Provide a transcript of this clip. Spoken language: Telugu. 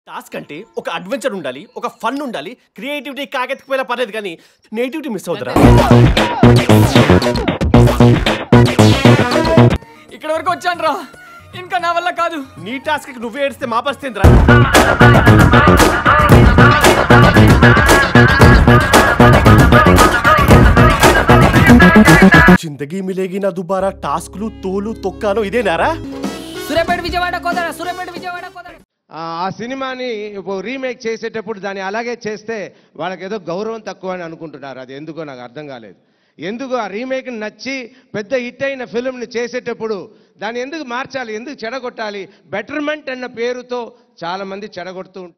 టాస్క్ అంటే ఒక అడ్వెంచర్ ఉండాలి ఒక ఫన్ ఉండాలి క్రియేటివిటీ కాకెత్తిపోయినా పర్లేదు కానీ నేటివిటీ మిస్ అవుతారా ఇక్కడ వరకు వచ్చాను రా ఇంకా నా వల్ల కాదు నీ టాస్క్ నువ్వే ఏడిస్తే మా పరిస్థితి ఏందిరా? జిందగీ మిలేగి నా దుబారా టాస్క్లు తోలు తొక్కాను ఇదేనారా సూర్యాపేట విజయవాడ కోదర సూర్యాపేట విజయవాడ కోదర ఆ ఆ సినిమాని రీమేక్ చేసేటప్పుడు దాన్ని అలాగే చేస్తే వాళ్ళకి ఏదో గౌరవం తక్కువ అని అనుకుంటున్నారు అది ఎందుకో నాకు అర్థం కాలేదు ఎందుకు ఆ రీమేక్ నచ్చి పెద్ద హిట్ అయిన ఫిల్మ్ని చేసేటప్పుడు దాన్ని ఎందుకు మార్చాలి ఎందుకు చెడగొట్టాలి బెటర్మెంట్ అన్న పేరుతో చాలా మంది చెడగొడుతూ ఉంటారు